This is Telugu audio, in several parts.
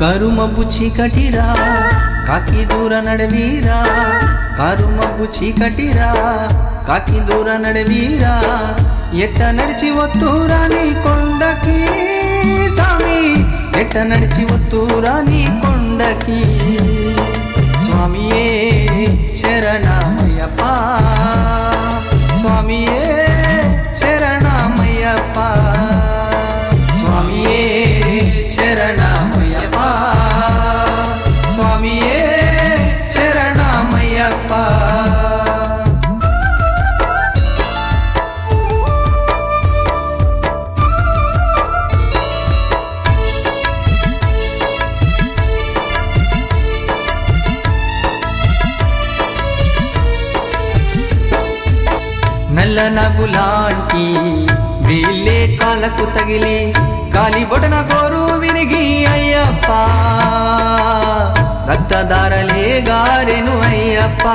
కరుమబ్బు చీకటిరా కాకి దూర నడవీరా కరుమబ్బు చీకటిరా కాకి దూర నడవీరా ఎట్ట నడిచి వత్తురా నీ కొండకి స్వామి ఎట్ట నడిచి వత్తురా నీ కొండకి స్వామియే శరణమయ్యప్ప స్వామియే శరణమయ్యప్ప స్వామియే శరణమయ్యప్ప స్వామియే శరణమయ్యప్ప నల్ల నగులాంటి వీళ్ళే కాళ్ళకు తగిలి గాలి బొటన గోరు విరిగి అయ్యప్ప రక్తదారలే గారెను అయ్యప్ప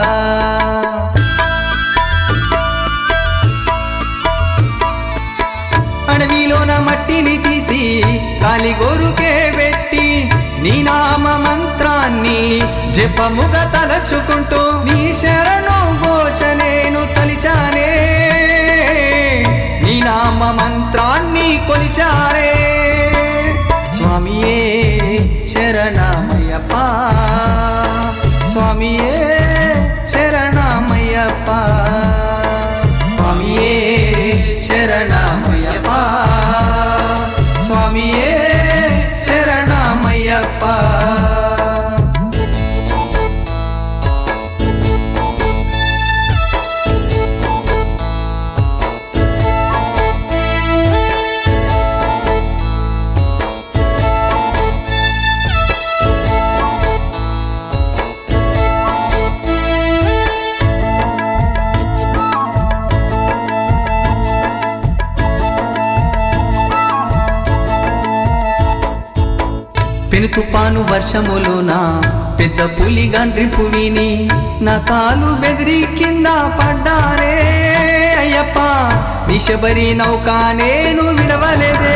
అడవిలోన మట్టిని తీసి కాలి గోరుకే పెట్టి నీ నామ మంత్రాన్ని జపముగ తలచుకుంటూ నీ శరణు ఘోష నేను తలిచానే నీ నామ మంత్రాన్ని కొలిచారే స్వామియే శరణమయ్యప్ప స్వామియే శరణమయ్యప్ప స్వామియే శరణమయ్యప్ప స్వామియే శరణమయ్యప్ప పెను తుపాను వర్షములోన పెద్ద పులి గండ్రింపు విని నా కాలు బెదిరి కింద పడ్డారే అయ్యప్ప నిశబరి నౌక నేను విడవలేదే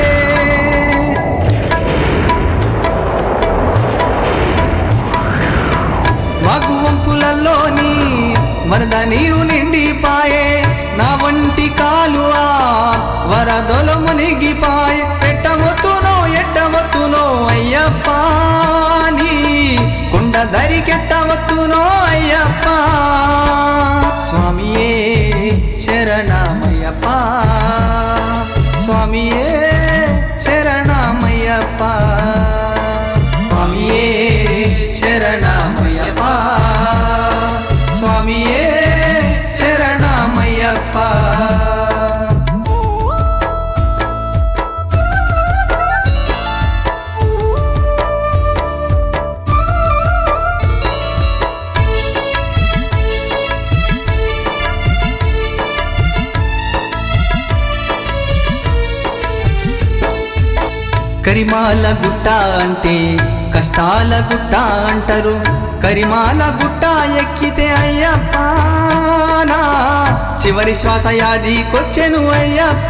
మగు వంపులలోని వరద నీరు నిండిపాయే నా వంటి కాలు ఆ వరదలు మునిగిపాయే పెట్టవచ్చునో ఎట్టవచ్చునో అయ్యప్ప నీ కుండ దరికెట్టవచ్చునో అయ్యప్ప స్వామియే శరణమయ్యప్ప స్వామియే శరణమయ్యప్ప స్వామియే శరణమయ్యప్ప స్వామియే శరణమయ్యప్ప కరిమాల గుట్ట అంటే కష్టాల గుట్ట అంటారు కరిమాల గుట్ట ఎక్కితే అయ్యప్ప నా చివరి శ్వాస యాదికొచ్చెను అయ్యప్ప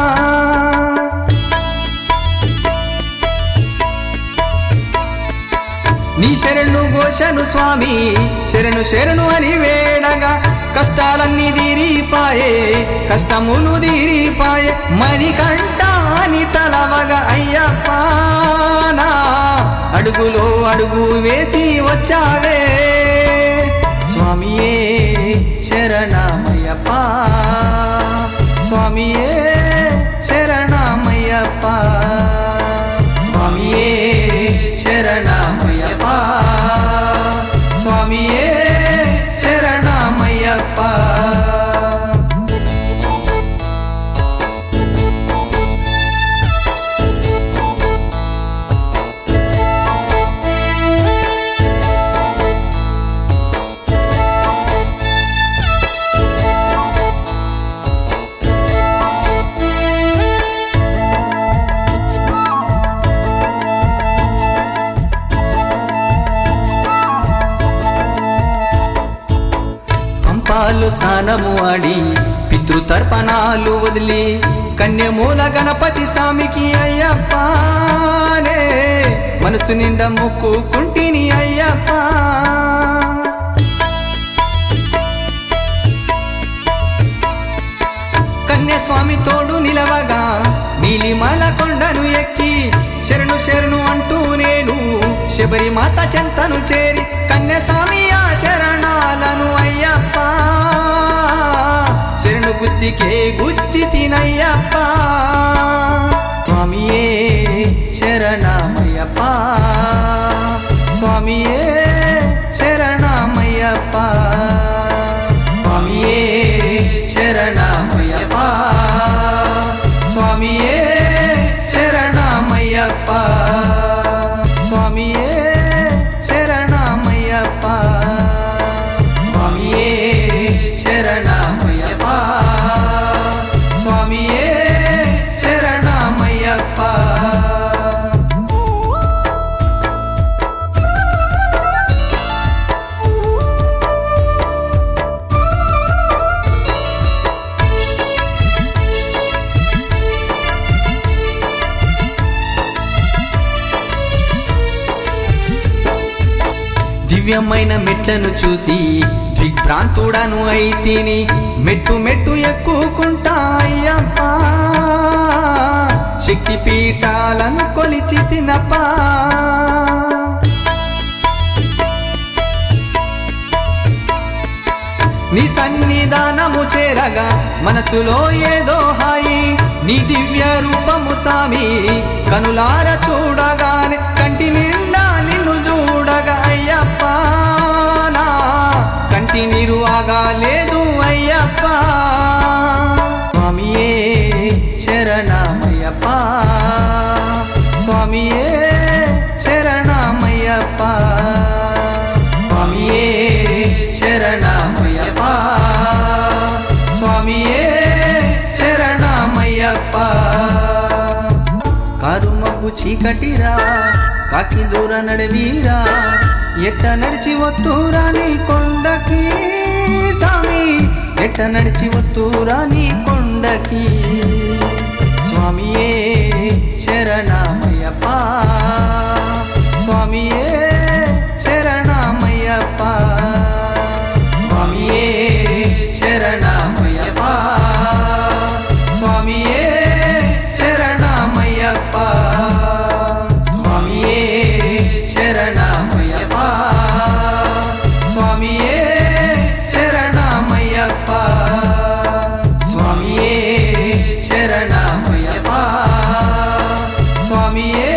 నీ శరణు ఘోషను స్వామి శరణు శరణు అని వేడగా కష్టాలన్నీ తీరిపాయే కష్టములు తీరిపాయే మణికంఠ అని తలవగా అయ్యప్ప నా అడుగులో అడుగు వేసి వచ్చావే స్వామియే శరణమయ్యప్ప స్వామియే శరణమయ్యప్ప స్వామియే శరణమయ్యప్ప స్వామియే శరణమయ్యప్ప పంపాలు స్నానము ఆడి పితృతర్పణాలు వదిలి కన్యమూల గణపతి స్వామికి అయ్యప్పనే మనసు నిండా మొక్కుకుంటిని అయ్యప్ప కన్యస్వామి తోడు నిలవగా నీలిమల కొండను ఎక్కి శరణు శరణు అంటూ నేను శబరిమాత చెంతను చేరి కన్యస్వామి ఆ శరణాలను అయ్యప్ప శరణు గుత్తికే గుచ్చి తినయ్యప్ప స్వామియే శరణమయ్యప్ప స్వామియే శరణమయ్యప్ప స్వామియే శరణమయ్యప్ప స్వామియే శరణమయ్యప్ప స్వామియే శరణమయ్యప్ప స్వామియే శరణమయ్యప్ప స్వామియే శరణమయ్యప్ప దివ్యమైన మెట్లను చూసి దిగ్భ్రాంతుడను అయితిని మెట్టు మెట్టు ఎక్కుకుంటా అయ్యప్ప శక్తి పీఠాలను కొలిచి తినపా నీ సన్నిధానము చేరగా మనసులో ఏదో హాయి నీ దివ్య రూపము సామి కనులార చూడగానే కంటి నిండా నిన్ను చూడగా అయ్యప్ప నా కంటి నీరు ఆగాలేదు అయ్యప్ప స్వామియే శరణమయ్యప్ప స్వామియే శరణమయ్యప్ప స్వామియే శరణమయ్యప్ప స్వామియే శరణమయ్యప్ప కరుమబ్బు చీకటిరా కాకి దూర నడవీరా ఎట్ట నడిచి వత్తురా నీ కొండకి స్వామి ఎట్ట నడిచి వత్తురా నీ కొండకి స్వామియే శరణమయ్యప్ప స్వామియే శరణమయ్యప్ప స్వామియే శరణమయ్యప్ప స్వామియే శరణమయ్యప్ప స్వామియే శరణమయ్యప్ప స్వామియే శరణమయ్యప్ప స్వామియే శరణమయ్యప్ప స్వామియే